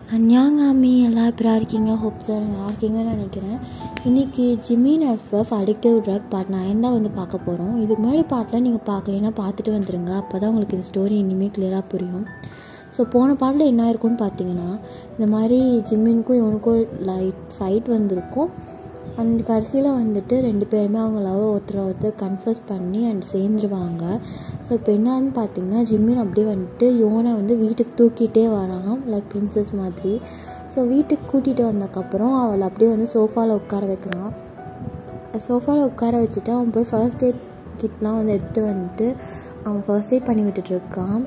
அன்யாங்காமி எல்லாம் எப்படா இருக்கீங்க ஹோப் சார் நல்லா இருக்கீங்கன்னு நினைக்கிறேன் இன்றைக்கி Jimin FF addictive drug part nine தான் வந்து பார்க்க போகிறோம் இதுக்கு முன்னாடி பார்ட்டில் நீங்கள் பார்க்கலைன்னா பார்த்துட்டு வந்துடுங்க அப்போ தான் உங்களுக்கு இந்த ஸ்டோரி இனிமேல் கிளியராக புரியும் ஸோ போன பாட்டில் என்ன இருக்கும்னு பார்த்தீங்கன்னா இந்த மாதிரி ஜிம்மினுக்கும் இவனுக்கும் லைட் ஃபைட் வந்திருக்கும் அண்ட் கடைசியில் வந்துட்டு ரெண்டு பேருமே அவங்க லவ் ஒருத்தர் ஒருத்தர் கன்ஃபர்ஸ் பண்ணி அண்ட் சேர்ந்துருவாங்க ஸோ இப்போ என்னன்னு பார்த்தீங்கன்னா ஜிம்மின் அப்படியே வந்துட்டு யோனை வந்து வீட்டுக்கு தூக்கிட்டே வரான் லைக் பிரின்சஸ் மாதிரி ஸோ வீட்டுக்கு கூட்டிகிட்டு வந்ததுக்கப்புறம் அவளை அப்படியே வந்து சோஃபாவில் உட்கார வைக்கிறான் சோஃபாவில் உட்கார வச்சுட்டு அவன் போய் ஃபர்ஸ்ட் எய்ட் கிட்லாம் வந்து எடுத்து வந்துட்டு அவன் ஃபர்ஸ்ட் எய்ட் பண்ணி விட்டுட்ருக்கான்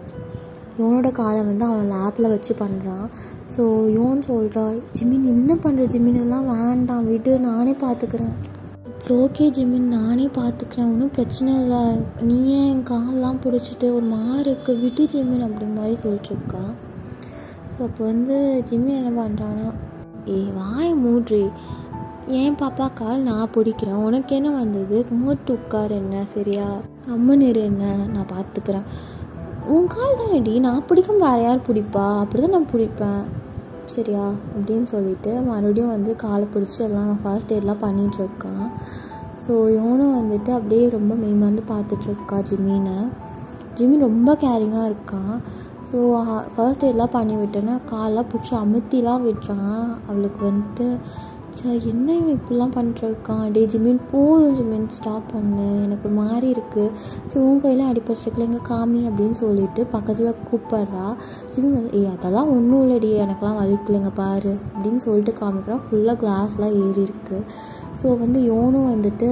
இவனோட காலை வந்து அவன் லேப்பில் வச்சு பண்ணுறான் ஸோ யோன் சொல்கிறா ஜிமின் என்ன பண்ணுற ஜிமின் எல்லாம் வேண்டாம் விடு நானே பார்த்துக்கிறேன் இட்ஸ் ஓகே ஜிமின் நானே பார்த்துக்கிறேன் ஒன்றும் பிரச்சனை இல்லை நீ ஏன் என் காலெலாம் பிடிச்சிட்டு ஒரு மாருக்கு விட்டு ஜிமின் அப்படி மாதிரி சொல்லிட்டுருக்கா ஸோ அப்போ வந்து ஜிமின் என்ன பண்ணுறான்னா ஏ வாய மூட்ரி ஏன் பாப்பா கால் நான் பிடிக்கிறேன் உனக்கு என்ன வந்தது மூட்டு உட்கார் என்ன சரியா அம்மன் இரு என்ன நான் பார்த்துக்கிறேன் உன் கால் தானேடி நான் பிடிக்கும் வேறு யார் பிடிப்பா அப்படி தான் நான் பிடிப்பேன் சரியா அப்படின்னு சொல்லிட்டு மறுபடியும் வந்து காலை பிடிச்சி எல்லாம் ஃபர்ஸ்ட் எய்ட்லாம் பண்ணிகிட்ருக்கான் ஸோ இவனும் வந்துட்டு அப்படியே ரொம்ப மேம்பாந்து பார்த்துட்ருக்கா ஜிமீனை ஜிமின் ரொம்ப கேரிங்காக இருக்கான் ஸோ ஃபர்ஸ்ட் எய்ட்லாம் பண்ணி விட்டேன்னா காலெலாம் பிடிச்சி அமுத்திலாம் விட்டுறான் அவளுக்கு வந்துட்டு சே என்ன இவன் இப்படிலாம் பண்ணிட்டுருக்கான் டே ஜிமின் போதும் ஜிமின் ஸ்டாப் பண்ணு எனக்கு ஒரு மாதிரி இருக்குது ஸோ உன் கையில் அடிபட்டுருக்குல எங்கே காமி அப்படின்னு சொல்லிட்டு பக்கத்தில் கூப்பிட்றா ஜிமின் வந்து ஏய் அதெல்லாம் ஒன்றும் இல்லடி எனக்கெல்லாம் வலிக்கலைங்க பாரு அப்படின்னு சொல்லிட்டு காமிக்கிறான் ஃபுல்லாக கிளாஸ்லாம் ஏறி இருக்கு ஸோ வந்து யோனும் வந்துட்டு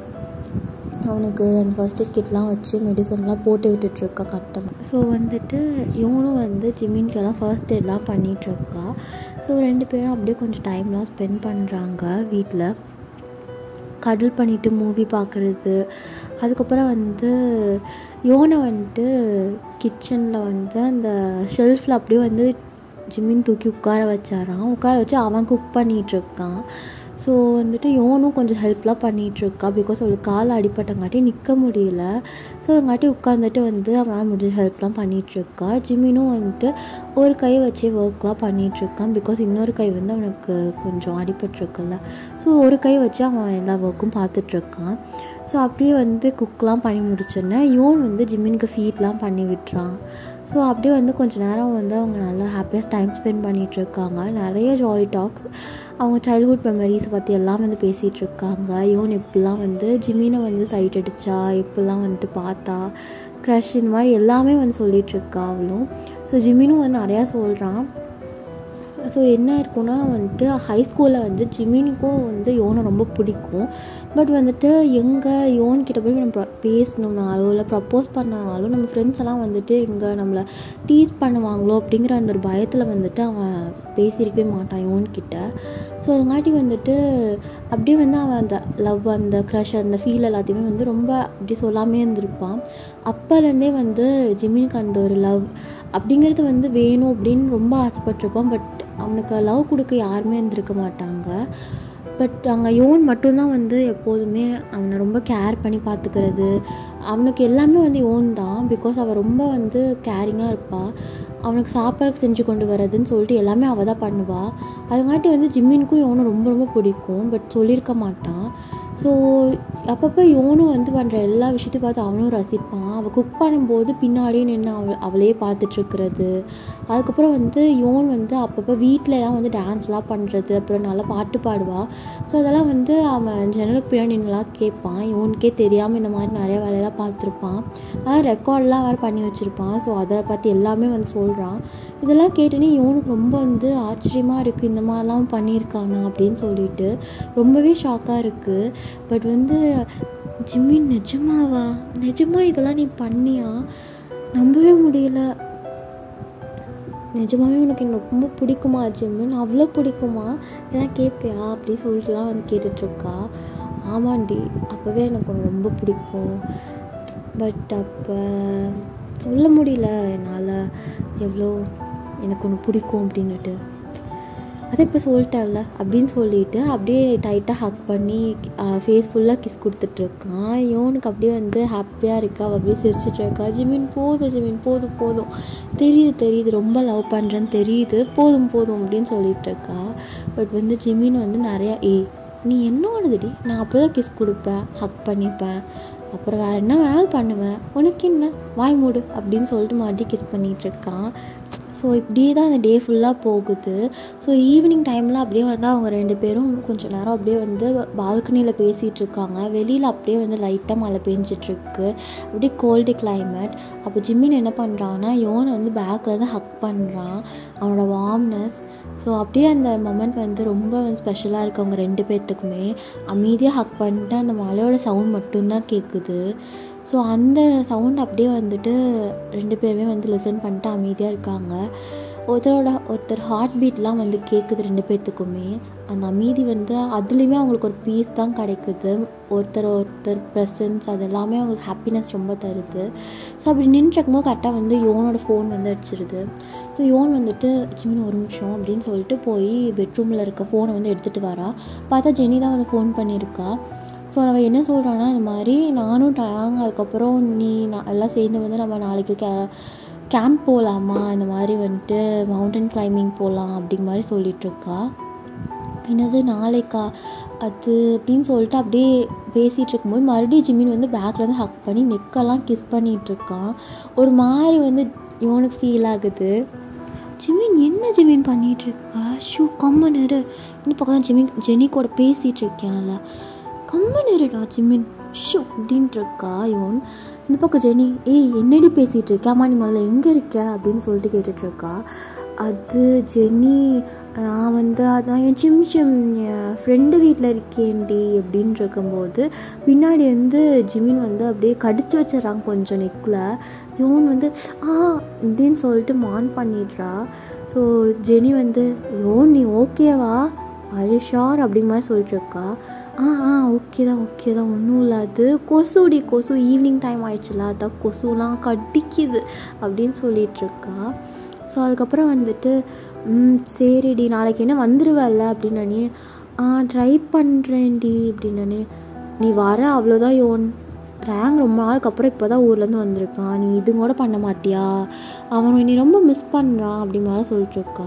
அவனுக்கு அந்த ஃபர்ஸ்ட் எய்ட் கிட்லாம் வச்சு மெடிசன்லாம் போட்டு விட்டுட்ருக்கா கட்டலாம் ஸோ வந்துட்டு இவனும் வந்து ஜிமின்கெல்லாம் ஃபர்ஸ்ட் எய்ட்லாம் பண்ணிகிட்ருக்கா ஸோ ரெண்டு பேரும் அப்படியே கொஞ்சம் டைம்லாம் ஸ்பெண்ட் பண்ணுறாங்க வீட்டில் கடல் பண்ணிவிட்டு மூவி பார்க்குறது அதுக்கப்புறம் வந்து யோனை வந்துட்டு கிச்சனில் வந்து அந்த ஷெல்ஃபில் அப்படியே வந்து ஜிம்மின் தூக்கி உட்கார வச்சாரான் உட்கார வச்சு அவன் குக் பண்ணிகிட்ருக்கான் ஸோ வந்துட்டு யோனும் கொஞ்சம் ஹெல்ப்லாம் பண்ணிகிட்ருக்கா பிகாஸ் அவளுக்கு கால் அடிப்பட்டங்காட்டி நிற்க முடியல ஸோ அதுங்காட்டி உட்காந்துட்டு வந்து அவனால் முடிஞ்ச ஹெல்ப்லாம் பண்ணிகிட்ருக்கா ஜிமினும் வந்துட்டு ஒரு கை வச்சே ஒர்க்லாம் பண்ணிகிட்ருக்கான் பிகாஸ் இன்னொரு கை வந்து அவனுக்கு கொஞ்சம் அடிபட்டிருக்குல்ல ஸோ ஒரு கை வச்சு அவன் எல்லா ஒர்க்கும் பார்த்துட்ருக்கான் ஸோ அப்படியே வந்து குக்லாம் பண்ணி முடிச்சோன்னே யோன் வந்து ஜிம்மினுக்கு ஃபீட்லாம் பண்ணி விட்டுறான் ஸோ அப்படியே வந்து கொஞ்சம் நேரம் வந்து அவங்க நல்லா ஹாப்பியாக டைம் ஸ்பெண்ட் பண்ணிகிட்ருக்காங்க நிறைய ஜாலி டாக்ஸ் அவங்க சைல்ட்ஹுட் மெமரிஸை பற்றி எல்லாம் வந்து பேசிகிட்டு இருக்காங்க யோன் இப்படிலாம் வந்து ஜிமினை வந்து சைட் அடித்தா இப்படிலாம் வந்துட்டு பார்த்தா க்ரஷ் இந்த மாதிரி எல்லாமே வந்து சொல்லிகிட்ருக்கா அவளும் ஸோ ஜிமினும் வந்து நிறையா சொல்கிறான் ஸோ என்ன இருக்குன்னா வந்துட்டு ஹை ஸ்கூலில் வந்து ஜிமினுக்கும் வந்து யோனை ரொம்ப பிடிக்கும் பட் வந்துட்டு எங்கே யோன் கிட்ட போய் நம்ம பேசணும்னாலோ இல்லை ப்ரப்போஸ் பண்ணாலும் நம்ம ஃப்ரெண்ட்ஸ் எல்லாம் வந்துட்டு எங்கே நம்மளை டீஸ் பண்ணுவாங்களோ அப்படிங்கிற அந்த ஒரு பயத்தில் வந்துட்டு அவன் பேசியிருக்கவே மாட்டான் யோன் கிட்ட ஸோ அதுங்காட்டி வந்துட்டு அப்படியே வந்து அவன் அந்த லவ் அந்த க்ரஷ் அந்த ஃபீல் எல்லாத்தையுமே வந்து ரொம்ப அப்படி சொல்லாமே இருந்திருப்பான் அப்போலேருந்தே வந்து ஜிமினுக்கு அந்த ஒரு லவ் அப்படிங்கிறது வந்து வேணும் அப்படின்னு ரொம்ப ஆசைப்பட்டிருப்பான் பட் அவனுக்கு லவ் கொடுக்க யாருமே இருந்திருக்க மாட்டாங்க பட் அங்கே யோன் மட்டும்தான் வந்து எப்போதுமே அவனை ரொம்ப கேர் பண்ணி பார்த்துக்கிறது அவனுக்கு எல்லாமே வந்து யோன் தான் பிகாஸ் அவள் ரொம்ப வந்து கேரிங்காக இருப்பாள் அவனுக்கு சாப்பாடு செஞ்சு கொண்டு வரதுன்னு சொல்லிட்டு எல்லாமே அவள் தான் பண்ணுவாள் அதுங்காட்டி வந்து ஜிம்மினுக்கும் யோனும் ரொம்ப ரொம்ப பிடிக்கும் பட் சொல்லியிருக்க மாட்டான் ஸோ அப்பப்போ யோனும் வந்து பண்ணுற எல்லா விஷயத்தையும் பார்த்து அவனும் ரசிப்பான் அவள் குக் பண்ணும்போது பின்னாடியே நின்று அவள் அவளையே பார்த்துட்ருக்கிறது அதுக்கப்புறம் வந்து யோன் வந்து அப்பப்போ வீட்டிலலாம் வந்து டான்ஸ்லாம் பண்ணுறது அப்புறம் நல்லா பாட்டு பாடுவாள் ஸோ அதெல்லாம் வந்து அவன் ஜன்னலுக்கு பின்னாடி நின்றுலாம் கேட்பான் யோனுக்கே தெரியாமல் இந்த மாதிரி நிறைய வேலையெல்லாம் பார்த்துருப்பான் அதான் ரெக்கார்ட்லாம் வேறு பண்ணி வச்சுருப்பான் ஸோ அதை பற்றி எல்லாமே வந்து சொல்கிறான் இதெல்லாம் கேட்டோன்னே இவனுக்கு ரொம்ப வந்து ஆச்சரியமாக இருக்குது இந்த மாதிரிலாம் பண்ணியிருக்காங்க அப்படின்னு சொல்லிட்டு ரொம்பவே ஷாக்காக இருக்குது பட் வந்து ஜிம்மின் நிஜமாவா நிஜமா இதெல்லாம் நீ பண்ணியா நம்பவே முடியல நிஜமாவே உனக்கு என்ன ரொம்ப பிடிக்குமா ஜிம்மின் அவ்வளோ பிடிக்குமா இதெல்லாம் கேட்பியா அப்படி சொல்லிட்டுலாம் வந்து கேட்டுட்ருக்கா ஆமாண்டி அப்போவே எனக்கு உன்னை ரொம்ப பிடிக்கும் பட் அப்போ சொல்ல முடியல என்னால் எவ்வளோ எனக்கு ஒன்று பிடிக்கும் அப்படின்னுட்டு அதை இப்போ சொல்லிட்டேன்ல அப்படின்னு சொல்லிட்டு அப்படியே டைட்டாக ஹக் பண்ணி ஃபேஸ் ஃபுல்லாக கிஸ் கொடுத்துட்ருக்கான் யோனுக்கு அப்படியே வந்து ஹாப்பியாக இருக்கா அவள் அப்படியே சிரிச்சிட்டு இருக்கா ஜிமின் போதும் ஜிமின் போதும் போதும் தெரியுது தெரியுது ரொம்ப லவ் பண்ணுறேன்னு தெரியுது போதும் போதும் அப்படின்னு சொல்லிட்டு இருக்கா பட் வந்து ஜிமின் வந்து நிறையா ஏ நீ என்னோடதுடி நான் அப்போ தான் கிஸ் கொடுப்பேன் ஹக் பண்ணிப்பேன் அப்புறம் வேறு என்ன வேணாலும் பண்ணுவேன் உனக்கு என்ன வாய் மூடு அப்படின்னு சொல்லிட்டு மறுபடியும் கிஸ் பண்ணிகிட்டு இருக்கான் ஸோ இப்படியே தான் அந்த டே ஃபுல்லாக போகுது ஸோ ஈவினிங் டைமில் அப்படியே வந்து அவங்க ரெண்டு பேரும் கொஞ்சம் நேரம் அப்படியே வந்து பால்கனியில் பேசிகிட்டு இருக்காங்க வெளியில் அப்படியே வந்து லைட்டாக மழை பெஞ்சிட்ருக்கு அப்படியே கோல்டு கிளைமேட் அப்போ ஜிம்மின் என்ன பண்ணுறான்னா யோனை வந்து பேக்கில் வந்து ஹக் பண்ணுறான் அவனோட வார்ம்னஸ் ஸோ அப்படியே அந்த மொமெண்ட் வந்து ரொம்ப வந்து ஸ்பெஷலாக இருக்குது அவங்க ரெண்டு பேர்த்துக்குமே அமைதியாக ஹக் பண்ணிட்டு அந்த மழையோட சவுண்ட் மட்டும்தான் கேட்குது ஸோ அந்த சவுண்ட் அப்படியே வந்துட்டு ரெண்டு பேருமே வந்து லிசன் பண்ணிட்டு அமைதியாக இருக்காங்க ஒருத்தரோட ஒருத்தர் ஹார்ட் பீட்லாம் வந்து கேட்குது ரெண்டு பேர்த்துக்குமே அந்த அமைதி வந்து அதுலேயுமே அவங்களுக்கு ஒரு பீஸ் தான் கிடைக்குது ஒருத்தர் ஒருத்தர் ப்ரெசன்ஸ் அது எல்லாமே அவங்களுக்கு ஹாப்பினஸ் ரொம்ப தருது ஸோ அப்படி நின்றுருக்கும்போது கரெக்டாக வந்து யோனோட ஃபோன் வந்து அடிச்சிருது ஸோ யோன் வந்துட்டு சின்ன ஒரு நிமிஷம் அப்படின்னு சொல்லிட்டு போய் பெட்ரூமில் இருக்க ஃபோனை வந்து எடுத்துகிட்டு வரா பார்த்தா ஜெனி தான் வந்து ஃபோன் பண்ணியிருக்கா ஸோ அவள் என்ன சொல்கிறான்னா இந்த மாதிரி நானும் டயாங் அதுக்கப்புறம் நீ நான் எல்லாம் சேர்ந்து வந்து நம்ம நாளைக்கு கே கேம்ப் போகலாமா இந்த மாதிரி வந்துட்டு மவுண்டன் கிளைம்பிங் போகலாம் அப்படிங்க மாதிரி சொல்லிகிட்ருக்கா என்னது நாளைக்கா அது அப்படின்னு சொல்லிட்டு அப்படியே பேசிகிட்டு இருக்கும்போது மறுபடியும் ஜிமின் வந்து பேக்கில் வந்து ஹக் பண்ணி நெக்கெல்லாம் கிஸ் பண்ணிகிட்ருக்கான் ஒரு மாதிரி வந்து இவனுக்கு ஃபீல் ஆகுது ஜிமின் என்ன ஜிமின் பண்ணிகிட்ருக்கா ஷூ கம்மன் இரு இந்த பக்கம் தான் ஜிமின் ஜெனி கூட பேசிகிட்டு இருக்கேன்ல கம்மன் இருடா ஜிமின் ஷூ அப்படின்ட்டு இருக்கா இவன் இந்த பக்கம் ஜெனி ஏய் என்னடி பேசிகிட்டு இருக்க அம்மா நீ முதல்ல எங்கே இருக்க அப்படின்னு சொல்லிட்டு கேட்டுட்ருக்கா அது ஜெனி நான் வந்து அதான் என் சிம்ஷம் என் ஃப்ரெண்டு வீட்டில் இருக்கேன்டி அப்படின்னு இருக்கும்போது பின்னாடி வந்து ஜிமின் வந்து அப்படியே கடிச்சு வச்சிடறாங்க கொஞ்சம் நெக்கில் இவன் வந்து ஆ அப்படின்னு சொல்லிட்டு மான் பண்ணிடுறா ஸோ ஜெனி வந்து யோ நீ ஓகேவா அது ஷார் அப்படிங்கிற மாதிரி சொல்லிட்டுருக்கா ஆ ஆ ஓகே தான் ஓகே தான் ஒன்றும் இல்லாது கொசுடி கொசு ஈவினிங் டைம் ஆயிடுச்சுல அதான் கொசுலாம் கடிக்குது அப்படின்னு சொல்லிகிட்ருக்கா ஸோ அதுக்கப்புறம் வந்துட்டு ம் சரிடி நாளைக்கு என்ன வந்துடுவல்ல அப்படின்னு நானே ஆ ட்ரை பண்ணுறேன்டி அப்படின்னு நானே நீ வர அவ்வளோதான் யோன் ரேங்க் ரொம்ப நாளுக்கு அப்புறம் இப்போ தான் ஊர்லேருந்து வந்திருக்கான் நீ இது கூட பண்ண மாட்டியா அவன் நீ ரொம்ப மிஸ் பண்ணுறான் அப்படி மாதிரி சொல்லிட்டுருக்கா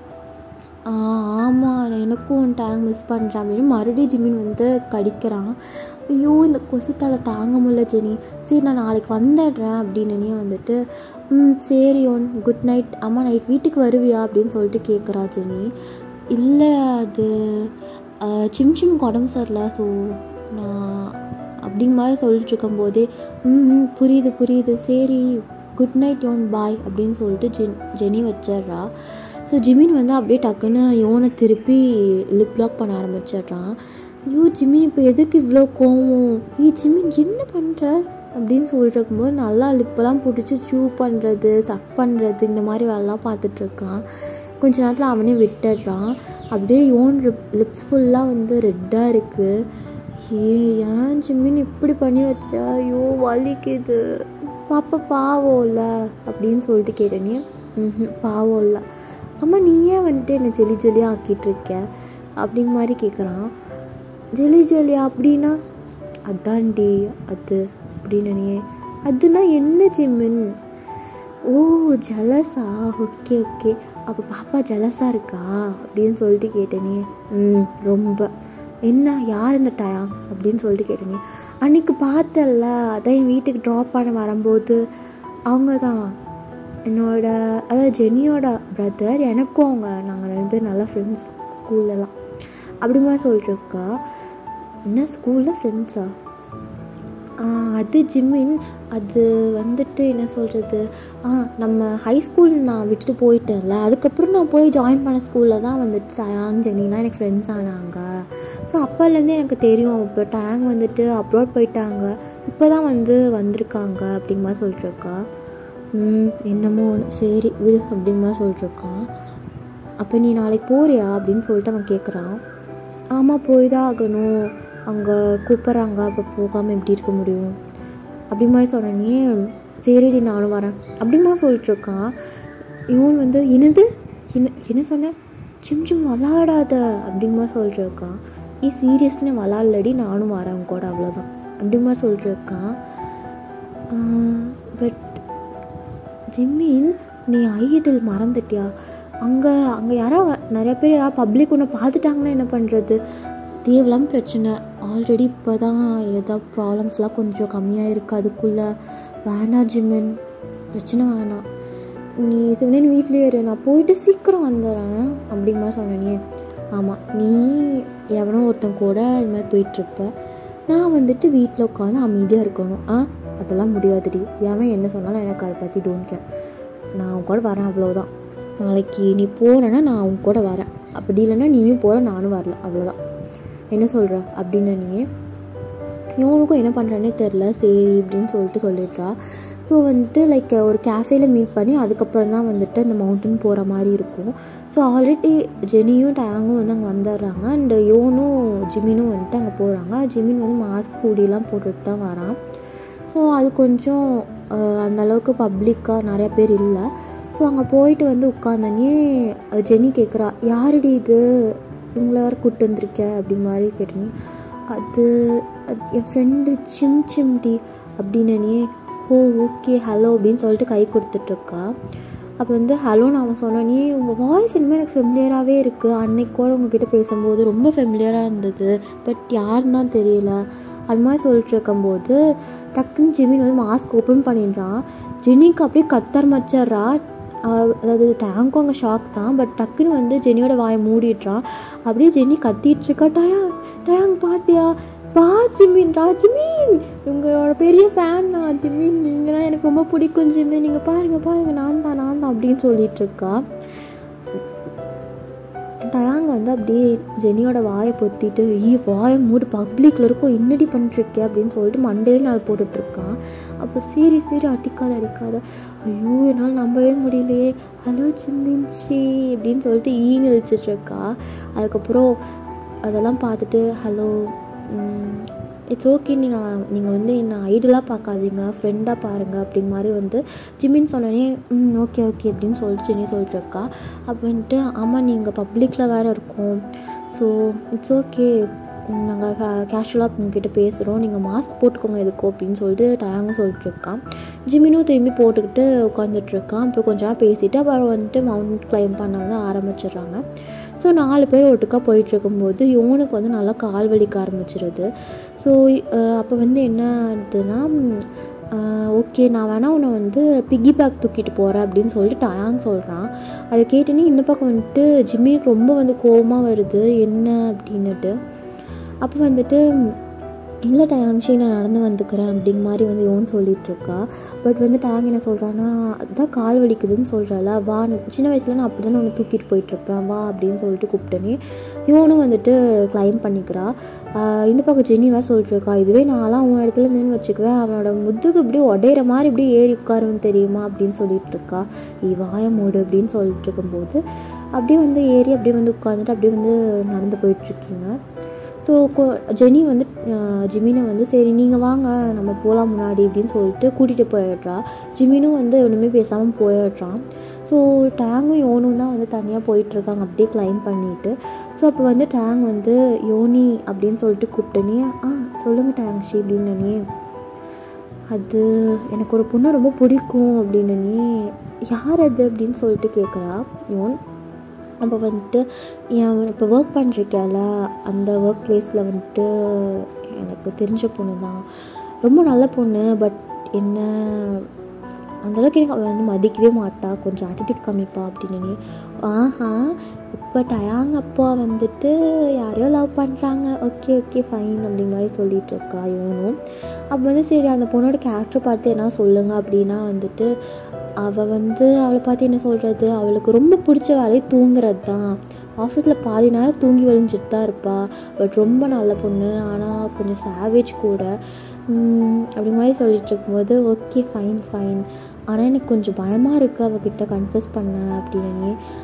ஆமாம் எனக்கும் டேங்க் மிஸ் பண்ணுறேன் அப்படின்னு மறுபடியும் ஜிமின் வந்து கடிக்கிறான் ஐயோ இந்த கொசுத்தால் தாங்க முடியல ஜெனி சரி நான் நாளைக்கு வந்துடுறேன் அப்படின்னு வந்துட்டு ம் சரி ஒன் குட் நைட் அம்மா நைட் வீட்டுக்கு வருவியா அப்படின்னு சொல்லிட்டு கேட்குறா ஜெனி இல்லை அது சிம் சிம்க்கு உடம்பு சரியில்லை ஸோ நான் அப்படிங்க மாதிரி சொல்லிட்டு இருக்கும்போதே ம் புரியுது புரியுது சரி குட் நைட் யோன் பாய் அப்படின்னு சொல்லிட்டு ஜென் ஜெனி வச்சிட்றா ஸோ ஜிமின் வந்து அப்படியே டக்குன்னு யோனை திருப்பி லிப் லாக் பண்ண ஆரம்பிச்சிடுறான் ஐயோ ஜிமின் இப்போ எதுக்கு இவ்வளோ கோவம் ஏய் ஜிமின் என்ன பண்ணுற அப்படின்னு சொல்லிட்டு இருக்கும்போது நல்லா லிப்பெல்லாம் பிடிச்சி சூ பண்ணுறது சக் பண்ணுறது இந்த மாதிரி வேலைலாம் பார்த்துட்ருக்கான் கொஞ்ச நேரத்தில் அவனே விட்டுடுறான் அப்படியே யோன் லிப்ஸ் ஃபுல்லாக வந்து ரெட்டாக இருக்குது ஏ ஏன் ஜிம்மின் இப்படி பண்ணி வச்சா ஐயோ வலிக்குது பாப்பா பாவம் இல்லை அப்படின்னு சொல்லிட்டு கேட்டேனே ம் பாவம் இல்லை அம்மா நீ ஏன் வந்துட்டு என்னை ஜெலி ஜெலியாக ஆக்கிட்டுருக்க அப்படிங்க மாதிரி கேட்குறான் ஜெலி ஜெலியா அப்படின்னா அதான்டி அது அப்படின்னு நீ அதுனா என்ன ஜிம்மின் ஓ ஜலஸா ஓகே ஓகே அப்போ பாப்பா ஜலஸாக இருக்கா அப்படின்னு சொல்லிட்டு கேட்டேனே ம் ரொம்ப என்ன யார் இந்த டயாங் அப்படின்னு சொல்லிட்டு கேட்டேனே அன்றைக்கி பார்த்தல அதான் என் வீட்டுக்கு ட்ராப் பண்ண வரும்போது அவங்க தான் என்னோட அதாவது ஜெனியோட பிரதர் எனக்கும் அவங்க நாங்கள் ரெண்டு பேரும் நல்லா ஃப்ரெண்ட்ஸ் ஸ்கூல்லலாம் அப்படி மாதிரி சொல்லிட்டுருக்கா என்ன ஸ்கூலில் ஃப்ரெண்ட்ஸா அது ஜிம்மின் அது வந்துட்டு என்ன சொல்கிறது ஆ நம்ம ஹை ஸ்கூல் நான் விட்டுட்டு போயிட்டேன்ல அதுக்கப்புறம் நான் போய் ஜாயின் பண்ண ஸ்கூலில் தான் வந்துட்டு டயாங் ஜெனிலாம் எனக்கு ஃப்ரெண்ட்ஸ் ஆனாங்க ஸோ அப்போலேருந்தே எனக்கு தெரியும் இப்போ டயாங் வந்துட்டு அப்ரோட் போயிட்டாங்க இப்போ தான் வந்து வந்திருக்காங்க அப்படிங்க மாதிரி சொல்லிட்டுருக்கா ம் என்னமோ ஒன்று சரி விடு அப்படிங்க மாதிரி சொல்லிட்டுருக்கான் அப்போ நீ நாளைக்கு போறியா அப்படின்னு சொல்லிட்டு அவன் கேட்குறான் ஆமாம் போய் தான் ஆகணும் அங்கே கூப்பிட்றாங்க அப்போ போகாமல் எப்படி இருக்க முடியும் அப்படி மாதிரி சொன்னே சரிடி நானும் வரேன் அப்படிமா சொல்லிட்டுருக்கான் இவன் வந்து என்னது என்ன என்ன சொன்னேன் ஜிம் ஜிம் விளாடாத அப்படிமா சொல்லிருக்கான் நீ சீரியஸ்லி விளாட்லடி நானும் வரேன் உன் கூட அவ்வளோதான் அப்படிமா சொல்லிருக்கான் பட் ஜிம்மின் நீ ஐடல் மறந்துட்டியா அங்கே அங்கே யாரோ நிறைய பேர் யாராவது பப்ளிக் ஒன்று பார்த்துட்டாங்கன்னா என்ன பண்ணுறது தேவலாம் பிரச்சனை ஆல்ரெடி இப்போ தான் ஏதோ ப்ராப்ளம்ஸ்லாம் கொஞ்சம் கம்மியாக இருக்குது அதுக்குள்ளே வேணாம் ஜிம்மின் பிரச்சனை வேணாம் நீ சொன்னேன் வீட்லேயே இரு நான் போயிட்டு சீக்கிரம் வந்துடுறேன் அப்படிமா சொன்னேனே ஆமாம் நீ எவனோ ஒருத்தன் கூட இது மாதிரி போயிட்டுருப்ப நான் வந்துட்டு வீட்டில் உட்காந்து அமைதியாக இருக்கணும் ஆ அதெல்லாம் முடியாதுடி எவன் என்ன சொன்னாலும் எனக்கு அதை பற்றி டோன்ட் கேர் நான் உன் கூட வரேன் அவ்வளோதான் நாளைக்கு நீ போகிறேன்னா நான் உன் கூட வரேன் அப்படி இல்லைன்னா நீயும் போகிற நானும் வரல அவ்வளோதான் என்ன சொல்கிற அப்படின்னு நீ இவனுக்கும் என்ன பண்ணுறானே தெரில சரி அப்படின்னு சொல்லிட்டு சொல்லிடுறா ஸோ வந்துட்டு லைக் ஒரு கேஃபேல மீட் பண்ணி அதுக்கப்புறம் தான் வந்துட்டு அந்த மவுண்டன் போகிற மாதிரி இருக்கும் ஸோ ஆல்ரெடி ஜெனியும் டயாங்கும் வந்து அங்கே வந்துடுறாங்க அண்ட் யோனும் ஜிமினும் வந்துட்டு அங்கே போகிறாங்க ஜிமின் வந்து மாஸ்க் ஹூடிலாம் போட்டுட்டு தான் வரான் ஸோ அது கொஞ்சம் அஹ், அந்த அளவுக்கு பப்ளிக்காக நிறைய பேர் இல்லை ஸோ அங்கே போயிட்டு வந்து உட்காந்தனே ஜெனி கேட்குறா யாருடி இது இவங்கள வேறு கூப்பிட்டு வந்திருக்க அப்படி மாதிரி கேட்டனே அது அது என் ஃப்ரெண்டு சிம் சிம்டி அப்படின்னே ஓ ஓகே ஹலோ அப்படின்னு சொல்லிட்டு கை கொடுத்துட்ருக்கா அப்போ வந்து ஹலோன்னு அவன் சொன்னோன்னே உங்கள் வாய்ஸ் இனிமேல் எனக்கு ஃபெமிலியராகவே இருக்குது அன்னைக்கு கூட உங்ககிட்ட பேசும்போது ரொம்ப ஃபெமிலியராக இருந்தது பட் யாருன்னு தான் தெரியல அது மாதிரி சொல்லிட்டு இருக்கும்போது டக்குன்னு ஜிமின் வந்து மாஸ்க் ஓப்பன் பண்ணிடுறான் ஜெனிக்கு அப்படியே கத்தர் மச்சிட்றா அதாவது டேங்க்கும் அங்கே ஷாக் தான் பட் டக்குன்னு வந்து ஜெனியோட வாயை மூடிடுறான் அப்படியே ஜெனி கத்திட்டு இருக்கா டயா டயாங் பாத்தியா பா ஜிமின் ரா ஜிமின் உங்களோட பெரிய ஃபேன் நான் ஜிமின் நீங்களாம் எனக்கு ரொம்ப பிடிக்கும் ஜிமின் நீங்கள் பாருங்கள் பாருங்கள் நான் தான் நான் தான் அப்படின்னு சொல்லிட்டு இருக்கா டயாங் வந்து அப்படியே ஜெனியோட வாயை பொத்திட்டு ஈ வாயை மூடு பப்ளிக்கில் இருக்கும் என்னடி பண்ணிட்டுருக்கே அப்படின்னு சொல்லிட்டு மண்டேல நாள் போட்டுட்ருக்கான் அப்புறம் சீரி சீரி அடிக்காத அடிக்காத ஐயோ என்னால் நம்பவே முடியலையே ஹலோ சிம்மின்ச்சி அப்படின்னு சொல்லிட்டு ஈங்க வச்சிட்ருக்கா அதுக்கப்புறம் அதெல்லாம் பார்த்துட்டு ஹலோ இட்ஸ் ஓகே நீ நான் நீங்கள் வந்து என்னை ஐடலாக பார்க்காதீங்க ஃப்ரெண்டாக பாருங்கள் அப்படிங்க மாதிரி வந்து ஜிம்மின்னு சொன்னோடனே ம் ஓகே ஓகே அப்படின்னு சொல்லிட்டு ஜெனி சொல்லிட்டு இருக்கா அப்போ வந்துட்டு ஆமாம் நீங்கள் பப்ளிக்கில் வேறு இருக்கோம் ஸோ இட்ஸ் ஓகே நாங்கள் கேஷுவலாக உங்ககிட்ட பேசுகிறோம் நீங்கள் மாஸ்க் போட்டுக்கோங்க எதுக்கோ அப்படின்னு சொல்லிட்டு டயாங்கும் சொல்லிட்டு இருக்கான் ஜிமினும் திரும்பி போட்டுக்கிட்டு உட்காந்துட்ருக்கான் அப்புறம் கொஞ்ச நேரம் பேசிட்டு அப்புறம் வந்துட்டு மவுண்ட் கிளைம் பண்ண வந்து ஆரம்பிச்சிடுறாங்க ஸோ நாலு பேர் ஒட்டுக்கா போயிட்டு இருக்கும்போது இவனுக்கு வந்து நல்லா கால் வலிக்க ஆரம்பிச்சிருது ஸோ அப்போ வந்து என்ன ஆகுதுன்னா ஓகே நான் வேணால் உன்னை வந்து பிக்கி பேக் தூக்கிட்டு போகிறேன் அப்படின்னு சொல்லிட்டு டயாங் சொல்கிறான் அதை கேட்டோன்னே இந்த பக்கம் வந்துட்டு ஜிம்மிக்கு ரொம்ப வந்து கோவமாக வருது என்ன அப்படின்னுட்டு அப்போ வந்துட்டு இல்லை டயாங்ஷி நான் நடந்து வந்துக்கிறேன் அப்படிங்க மாதிரி வந்து யோன் சொல்லிட்டு இருக்கா பட் வந்து டயாங் என்ன சொல்கிறான்னா அதான் கால் வலிக்குதுன்னு சொல்கிறாளா வா சின்ன வயசில் நான் அப்படி தானே உன்னை தூக்கிட்டு போயிட்டுருப்பேன் வா அப்படின்னு சொல்லிட்டு கூப்பிட்டேனே இவனும் வந்துட்டு கிளைம் பண்ணிக்கிறா ஆஹ் இந்த பக்கம் ஜெனி வேறு சொல்லிட்டு இருக்கா இதுவே நான்லாம் உன் இடத்துல நின்று வச்சுக்குவேன் அவனோட முதுகு இப்படியே உடையிற மாதிரி இப்படியே ஏறி உட்காருன்னு தெரியுமா அப்படின்னு சொல்லிட்டு இருக்கா நீ வாய மூடு அப்படின்னு சொல்லிட்டு இருக்கும்போது அப்படியே வந்து ஏறி அப்படியே வந்து உட்காந்துட்டு அப்படியே வந்து நடந்து போயிட்டுருக்கீங்க ஸோ ஜெனி வந்து அஹ், ஜிமினை வந்து சரி நீங்கள் வாங்க நம்ம போகலாம் முன்னாடி அப்படின்னு சொல்லிட்டு கூட்டிகிட்டு போயிடுறா ஜிமினும் வந்து ஒன்றுமே பேசாமல் போயிடுறான் ஸோ டேங்கும் யோனும் தான் வந்து தனியாக போயிட்டுருக்காங்க அப்படியே கிளைம் பண்ணிட்டு ஸோ அப்போ வந்து டேங் வந்து யோனி அப்படின்னு சொல்லிட்டு கூப்பிட்டனே ஆ சொல்லுங்கள் டேங்ஷி அப்படின்னு அது எனக்கு ஒரு பொண்ணை ரொம்ப பிடிக்கும் அப்படின்னு யார் அது அப்படின்னு சொல்லிட்டு கேட்குறா யோன் அப்போ வந்துட்டு என் இப்போ ஒர்க் பண்ணிருக்கேல அந்த ஒர்க் பிளேஸில் வந்துட்டு எனக்கு தெரிஞ்ச பொண்ணு தான் ரொம்ப நல்ல பொண்ணு பட் என்ன அந்தளவுக்கு எனக்கு அவள் வந்து மதிக்கவே மாட்டா கொஞ்சம் ஆட்டிடியூட் காமிப்பா அப்படின்னு ஆஹா இப்போ டயாங் அப்பா வந்துட்டு யாரையோ லவ் பண்ணுறாங்க ஓகே ஓகே ஃபைன் அப்படி மாதிரி சொல்லிட்டு இருக்கா இவனும் அப்போ வந்து சரி அந்த பொண்ணோட கேரக்டர் பார்த்து என்ன சொல்லுங்க அப்படின்னா வந்துட்டு அவள் வந்து அவளை பார்த்து என்ன சொல்கிறது அவளுக்கு ரொம்ப பிடிச்ச வேலையை தூங்குறது தான் ஆஃபீஸில் பாதி நேரம் தூங்கி விழுந்துட்டு தான் இருப்பாள் பட் ரொம்ப நல்ல பொண்ணு ஆனால் கொஞ்சம் சாவேஜ் கூட உம், அப்படி மாதிரி சொல்லிட்டு இருக்கும்போது ஓகே ஃபைன் ஃபைன் ஆனால் எனக்கு கொஞ்சம் பயமாக இருக்குது அவகிட்ட கன்ஃபஸ் பண்ண அப்படின்னு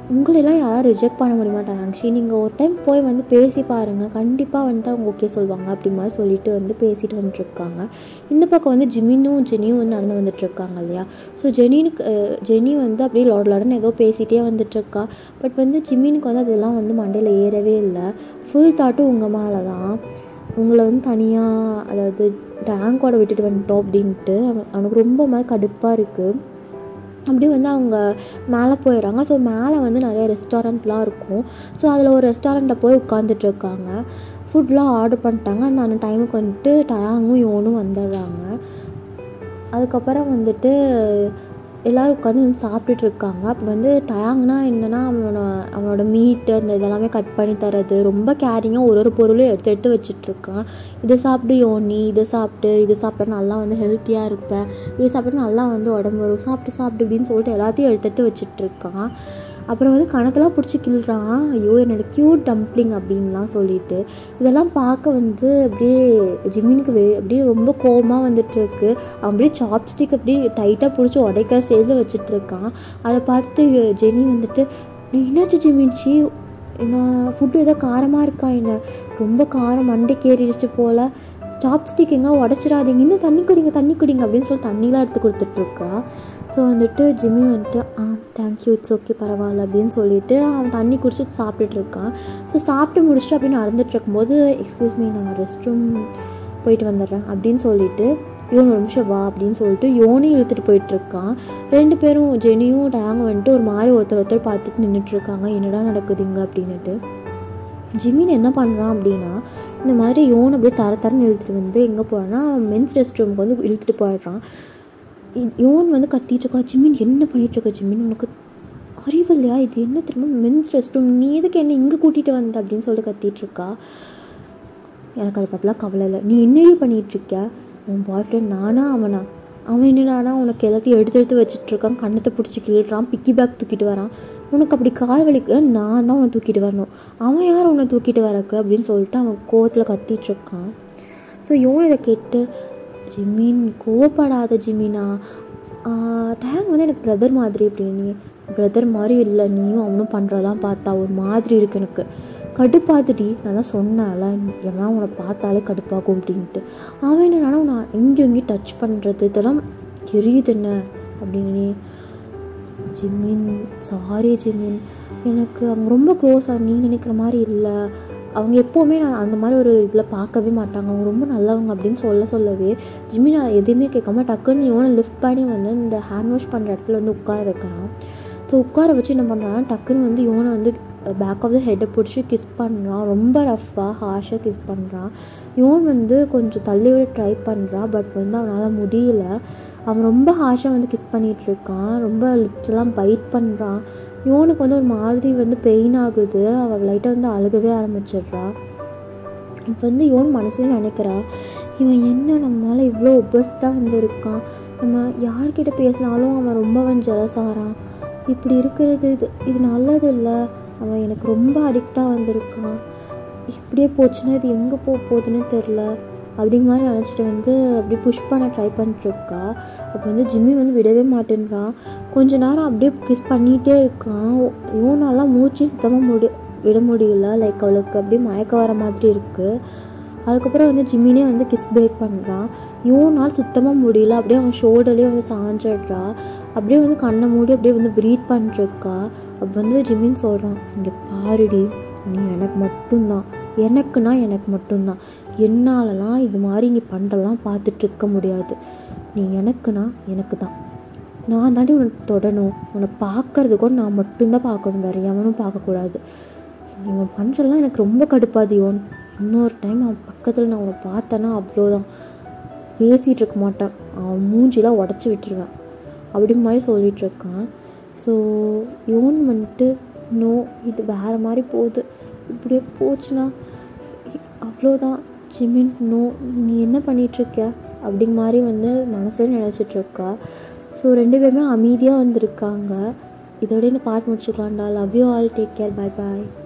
உங்களெல்லாம் யாராவது ரிஜெக்ட் பண்ண முடியுமா டாங்ஷி நீங்கள் ஒரு டைம் போய் வந்து பேசி பாருங்கள் கண்டிப்பாக வந்துட்டு அவங்க ஓகே சொல்லுவாங்க அப்படி மாதிரி சொல்லிட்டு வந்து பேசிட்டு வந்துட்டுருக்காங்க இந்த பக்கம் வந்து ஜிமினும் ஜெனியும் வந்து நடந்து வந்துட்டுருக்காங்க இல்லையா ஸோ ஜெனினுக்கு அஹ், ஜெனி வந்து அப்படியே லோட லோடன்னு ஏதோ பேசிகிட்டே வந்துட்டுருக்கா பட் வந்து ஜிமினுக்கு வந்து அதெல்லாம் வந்து மண்டையில் ஏறவே இல்லை ஃபுல் தாட்டும் உங்கள் மேலே தான் உங்களை வந்து தனியாக அதாவது டேங்கோட விட்டுட்டு வந்துட்டோம் அப்படின்ட்டு அவன் அவனுக்கு ரொம்ப மாதிரி கடுப்பாக இருக்குது அப்படியே வந்து அவங்க மேலே போயிடுறாங்க ஸோ மேலே வந்து நிறைய ரெஸ்டாரண்ட்லாம் இருக்கும் ஸோ அதில் ஒரு ரெஸ்டாரண்ட்டை போய் உட்காந்துட்டு இருக்காங்க ஃபுட்லாம் ஆர்டர் பண்ணிட்டாங்க அந்த அந்த டைமுக்கு வந்துட்டு டயாங்கும் யோனும் வந்துடுறாங்க அதுக்கப்புறம் வந்துட்டு எல்லோரும் உட்காந்து வந்து சாப்பிட்டுட்டு இருக்காங்க அப்போ வந்து டயாங்னா என்னென்னா அவனோட அவனோட மீட்டு அந்த இதெல்லாமே கட் பண்ணி தரது ரொம்ப கேரிங்காக ஒரு ஒரு பொருளும் எடுத்து எடுத்து வச்சிட்ருக்கான் இதை சாப்பிட்டு யோனி இதை சாப்பிட்டு இது சாப்பிட்டா நல்லா வந்து ஹெல்த்தியாக இருப்பேன் இது சாப்பிட்டா நல்லா வந்து உடம்பு வரும் சாப்பிட்டு சாப்பிட்டு அப்படின்னு சொல்லிட்டு எல்லாத்தையும் எடுத்து எடுத்து வச்சிட்ருக்கான் அப்புறம் வந்து கணக்கெல்லாம் பிடிச்சி கிள்றான் ஐயோ என்னோட க்யூட் டம்ப்ளிங் அப்படின்லாம் சொல்லிட்டு இதெல்லாம் பார்க்க வந்து அப்படியே ஜிமினுக்கு வே அப்படியே ரொம்ப கோபமாக வந்துட்டுருக்கு அவன் அப்படியே சாப்ஸ்டிக் அப்படியே டைட்டாக பிடிச்சி உடைக்கிற ஸ்டேஜில் வச்சிட்ருக்கான் அதை பார்த்துட்டு ஜெனி வந்துட்டு "நீ என்னாச்சு ஜிமின்ச்சி இந்த ஃபுட்டு ஏதோ காரமாக இருக்கா என்ன ரொம்ப காரம் மண்டைக்கு ஏறிடுச்சு போல் சாப்ஸ்டிக் எங்கே உடச்சிடாதீங்க இன்னும் தண்ணி குடிங்க தண்ணி குடிங்க அப்படின்னு சொல்லி தண்ணிலாம் எடுத்து கொடுத்துட்ருக்கா ஸோ வந்துட்டு ஜிம்மி வந்துட்டு ஆ தேங்க்யூ இட்ஸ் ஓகே பரவாயில்ல அப்படின்னு சொல்லிட்டு அவன் தண்ணி குடிச்சிட்டு சாப்பிட்டுட்டு இருக்கான் ஸோ சாப்பிட்டு முடிச்சுட்டு அப்படின்னு நடந்துட்டு இருக்கும்போது எக்ஸ்கியூஸ் மீ நான் ரெஸ்ட் ரூம் போயிட்டு வந்துடுறேன் அப்படின்னு சொல்லிட்டு இவன் ஒரு நிமிஷம் வா அப்படின்னு சொல்லிட்டு யோனையும் இழுத்துட்டு போயிட்டுருக்கான் ரெண்டு பேரும் ஜெனியும் டேங்கும் வந்துட்டு ஒரு மாதிரி ஒருத்தர் ஒருத்தர் பார்த்துட்டு நின்றுட்டுருக்காங்க என்னடா நடக்குதுங்க அப்படின்னுட்டு ஜிமின் என்ன பண்ணுறான் அப்படின்னா இந்த மாதிரி யோன் அப்படியே தர தரன்னு இழுத்துட்டு வந்து எங்கே போகிறான்னா மென்ஸ் ரெஸ்ட் ரூமுக்கு வந்து இழுத்துட்டு போயிடுறான் இ- யோன் வந்து கத்திட்டு இருக்கா ஜிமின் என்ன பண்ணிட்டு இருக்க ஜிமின் உனக்கு அறிவு இல்லையா இது என்ன திரும்ப மென்ஸ் ரெஸ்ட் ரூம் நீ எதுக்கு என்ன இங்கே கூட்டிகிட்டு வந்த அப்படின்னு சொல்லிட்டு கத்திட்டு இருக்கா எனக்கு அதை பற்றிலாம் கவலை இல்லை நீ என்னடி பண்ணிட்டு இருக்க உன் பாய் ஃப்ரெண்ட் நானா அவனா அவன் என்னடானா உனக்கு எல்லாத்தையும் எடுத்து எடுத்து வச்சுட்டு இருக்கான் கண்ணத்தை பிடிச்சி கிள்றான் பிக்கி பேக் தூக்கிட்டு வரான் உனக்கு அப்படி கால் வலிக்க நான் தான் உன்னை தூக்கிட்டு வரணும் அவன் யார் உன்னை தூக்கிட்டு வரக்கு அப்படின்னு சொல்லிட்டு அவன் கோவத்தில் கத்திட்டு இருக்கான் ஸோ யோன் இதை கேட்டு ஜிமின் கோவப்படாத ஜிமினா டேங் வந்து எனக்கு பிரதர் மாதிரி அப்படின்னு பிரதர் மாதிரி இல்லை நீயும் அவனும் பண்ணுறதெல்லாம் பார்த்தா ஒரு மாதிரி இருக்கு எனக்கு கடுப்பாதுடி நான் தான் சொன்னேன்ல எவனா உன்னை பார்த்தாலே கடுப்பாகும் அப்படின்ட்டு அவன் என்னன்னா நான் இங்கேயும் இங்கேயும் டச் பண்ணுறது இதெல்லாம் எரியுது என்ன அப்படின்னு ஜிமின் சாரி ஜிமின் எனக்கு அவங்க ரொம்ப க்ளோஸாக நீ நினைக்கிற மாதிரி இல்லை அவங்க எப்போவுமே நான் அந்த மாதிரி ஒரு இதில் பார்க்கவே மாட்டாங்க அவங்க ரொம்ப நல்லவங்க அப்படின்னு சொல்ல சொல்லவே ஜிம்மி நான் எதுவுமே கேட்காம டக்குன்னு இவனை லிஃப்ட் பண்ணி வந்து இந்த ஹேண்ட் வாஷ் பண்ணுற இடத்துல வந்து உட்கார வைக்கிறான் ஸோ உட்கார வச்சு என்ன பண்ணுறான்னா டக்குன்னு வந்து இவனை வந்து பேக் ஆஃப் த ஹெட்டை பிடிச்சி கிஸ் பண்ணுறான் ரொம்ப ரஃப்பாக ஹார்ஷாக கிஸ் பண்ணுறான் இவன் வந்து கொஞ்சம் தள்ளி விட ட்ரை பண்ணுறான் பட் வந்து அவனால் முடியல அவன் ரொம்ப ஹார்ஷாக வந்து கிஸ் பண்ணிகிட்டு இருக்கான் ரொம்ப lips எல்லாம் பைட் பண்ணுறான் இவனுக்கு வந்து ஒரு மாதிரி வந்து பெயின் ஆகுது அவள் லைட்டாக வந்து அழுகவே ஆரம்பிச்சிடுறா இப்போ வந்து இவன் மனசுல நினைக்கிறா இவன் என்ன நம்ம மேலே இவ்வளோ ஒப்பஸ்தான் வந்து இருக்கான் நம்ம யார்கிட்ட பேசினாலும் அவன் ரொம்ப அவன் ஜெலஸ் ஆகிறான் இப்படி இருக்கிறது இது இது நல்லது இல்லை அவன் எனக்கு ரொம்ப அடிக்டாக வந்திருக்கான் இப்படியே போச்சுன்னா இது எங்கே போக போகுதுன்னு தெரில அப்படிங்கிற மாதிரி நினச்சிட்டு வந்து அப்படியே புஷ் பண்ண ட்ரை பண்ணிட்டுருக்கா அப்போ வந்து ஜிம்மி வந்து விடவே மாட்டேன்றான் கொஞ்ச நேரம் அப்படியே கிஸ் பண்ணிகிட்டே இருக்கான் இவனாலாம் மூச்சு சுத்தமாக முடி விட முடியல லைக் அவளுக்கு அப்படியே மயக்க வர மாதிரி இருக்குது அதுக்கப்புறம் வந்து ஜிம்மினே வந்து கிஸ் பேக் பண்ணுறான் இவனால் சுத்தமாக முடியல அப்படியே அவன் ஷோல்டர்லேயே வந்து சாஞ்சிடுறா அப்படியே வந்து கண்ணை மூடி அப்படியே வந்து ப்ரீத் பண்ணிட்டுருக்கா அப்போ வந்து ஜிம்மின்னு சொல்கிறான் இங்கே பாருடி நீ எனக்கு மட்டும்தான் எனக்குன்னா எனக்கு மட்டும்தான் என்னாலலாம் இது மாதிரி நீ பண்ணுறலாம் பார்த்துட்டு இருக்க முடியாது நீ எனக்குன்னா எனக்கு தான் நான் தாண்டி உன்னை தொடணும் உன்னை பார்க்கறது கூட நான் மட்டும்தான் பார்க்கணும் வேறு எவனும் பார்க்கக்கூடாது இவன் பண்ணுறலாம் எனக்கு ரொம்ப கடுப்பாது யோன் இன்னொரு டைம் அவன் பக்கத்தில் நான் உன்னை பார்த்தேன்னா அவ்வளோதான் பேசிகிட்டு இருக்க மாட்டேன் அவன் மூஞ்சிலாம் உடச்சி விட்டுருவேன் அப்படி மாதிரி சொல்லிட்டு இருக்கான் ஸோ யோன் வந்துட்டு நோ இது வேறு மாதிரி போகுது இப்படியே போச்சுன்னா அவ்வளோதான் ஜிமின் நோ நீ என்ன பண்ணிகிட்ருக்க அப்படிங்க மாதிரி வந்து மனசில் நினச்சிட்ருக்கா ஸோ ரெண்டு பேருமே அமைதியாக வந்திருக்காங்க இதோட இந்த பார்ட் முடிச்சுக்கலாம்டா love you all take care bye bye